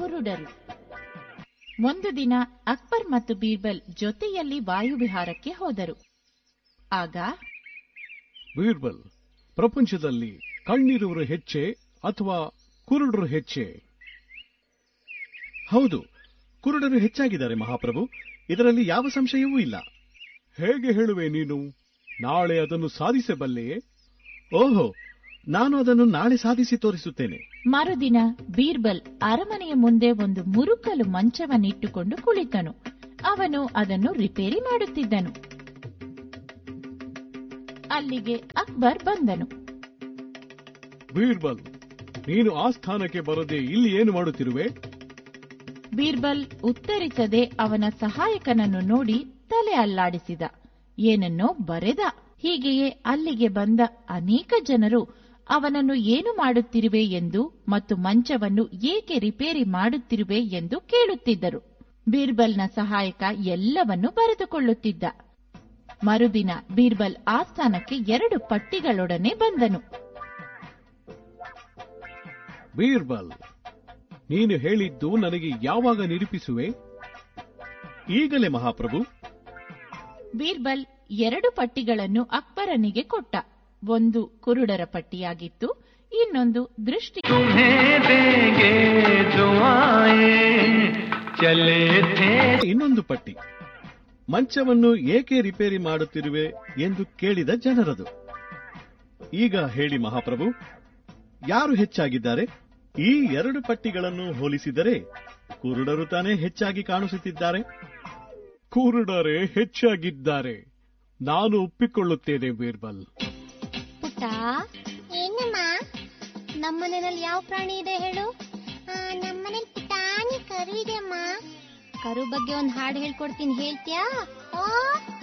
ಕುರುಡರು ಒಂದು ದಿನ ಅಕ್ಬರ್ ಮತ್ತು ಬೀರ್ಬಲ್ ಜೊತೆಯಲ್ಲಿ ವಾಯುವಿಹಾರಕ್ಕೆ ಹೋದರು ಆಗ ಬೀರ್ಬಲ್ ಪ್ರಪಂಚದಲ್ಲಿ ಕಣ್ಣಿರುವರು ಹೆಚ್ಚೆ ಅಥವಾ ಕುರುಡರು ಹೆಚ್ಚೆ ಹೌದು ಕುರುಡರು ಹೆಚ್ಚಾಗಿದ್ದಾರೆ ಮಹಾಪ್ರಭು ಇದರಲ್ಲಿ ಯಾವ ಸಂಶಯವೂ ಇಲ್ಲ ಹೇಗೆ ಹೇಳುವೆ ನೀನು ನಾಳೆ ಅದನ್ನು ಸಾಧಿಸಬಲ್ಲೆಯೇ ಓಹೋ ನಾನು ಅದನ್ನು ನಾಳೆ ಸಾಧಿಸಿ ತೋರಿಸುತ್ತೇನೆ ಮರುದಿನ ಬೀರ್ಬಲ್ ಅರಮನೆಯ ಮುಂದೆ ಒಂದು ಮುರುಕಲು ಮಂಚವನ್ನಿಟ್ಟುಕೊಂಡು ಕುಳಿತನು ಅವನು ಅದನ್ನು ರಿಪೇರಿ ಮಾಡುತ್ತಿದ್ದನು ಅಲ್ಲಿಗೆ ಅಕ್ಬರ್ ಬಂದನು ಬೀರ್ಬಲ್ ನೀನು ಆ ಸ್ಥಾನಕ್ಕೆ ಬರದೆ ಇಲ್ಲಿ ಏನು ಮಾಡುತ್ತಿರುವೆ ಬೀರ್ಬಲ್ ಉತ್ತರಿಸದೆ ಅವನ ಸಹಾಯಕನನ್ನು ನೋಡಿ ತಲೆ ಅಲ್ಲಾಡಿಸಿದ ಏನನ್ನೋ ಬರೆದ ಹೀಗೆಯೇ ಅಲ್ಲಿಗೆ ಬಂದ ಅನೇಕ ಜನರು ಅವನನ್ನು ಏನು ಮಾಡುತ್ತಿರುವೆ ಎಂದು ಮತ್ತು ಮಂಚವನ್ನು ಏಕೆ ರಿಪೇರಿ ಮಾಡುತ್ತಿರುವೆ ಎಂದು ಕೇಳುತ್ತಿದ್ದರು ಬೀರ್ಬಲ್ನ ಸಹಾಯಕ ಎಲ್ಲವನ್ನೂ ಬರೆದುಕೊಳ್ಳುತ್ತಿದ್ದ ಮರುದಿನ ಬೀರ್ಬಲ್ ಆಸ್ಥಾನಕ್ಕೆ ಎರಡು ಪಟ್ಟಿಗಳೊಡನೆ ಬಂದನು ಬೀರ್ಬಲ್ ನೀನು ಹೇಳಿದ್ದು ನನಗೆ ಯಾವಾಗ ನಿರೂಪಿಸುವೆ ಈಗಲೇ ಮಹಾಪ್ರಭು ಬೀರ್ಬಲ್ ಎರಡು ಪಟ್ಟಿಗಳನ್ನು ಅಕ್ಬರನಿಗೆ ಕೊಟ್ಟ ಒಂದು ಕುರುಡರ ಪಟ್ಟಿಯಾಗಿತ್ತು ಇನ್ನೊಂದು ದೃಷ್ಟಿ तुम्हें देंगे दुआएं चले थे ಇನ್ನೊಂದು ಪಟ್ಟಿ ಮಂಚವನ್ನು ಏಕೆ ರಿಪೇರಿ ಮಾಡುತ್ತಿರುವೆ ಎಂದು ಕೇಳಿದ ಜನರದು ಈಗ ಹೇಳಿ ಮಹಾಪ್ರಭು ಯಾರು ಹೆಚ್ಚಾಗಿದ್ದಾರೆ ಈ ಎರಡು ಪಟ್ಟಿಗಳನ್ನು ಹೋಲಿಸಿದರೆ ಕುರುಡರು ತಾನೇ ಹೆಚ್ಚಾಗಿ ಕಾಣಿಸುತ್ತಿದ್ದಾರೆ ಕುರುಡರೇ ಹೆಚ್ಚಾಗಿದ್ದಾರೆ ನಾನು ಒಪ್ಪಿಕೊಳ್ಳುತ್ತೇನೆ ಬೀರ್ಬಲ್ ಪುಟ್ಟ ಏನಮ್ಮ ನಮ್ಮನೆಯಲ್ಲಿ ಯಾವ ಪ್ರಾಣಿ ಇದೆ ಹೇಳು ನಮ್ಮನೇಲಿ ಪುಟಾಣಿ ಕರು ಇದೆ ಅಮ್ಮ ಕರು ಬಗ್ಗೆ ಒಂದು ಹಾಡು ಹೇಳ್ಕೊಡ್ತೀನಿ ಹೇಳ್ತೀಯಾ ಓ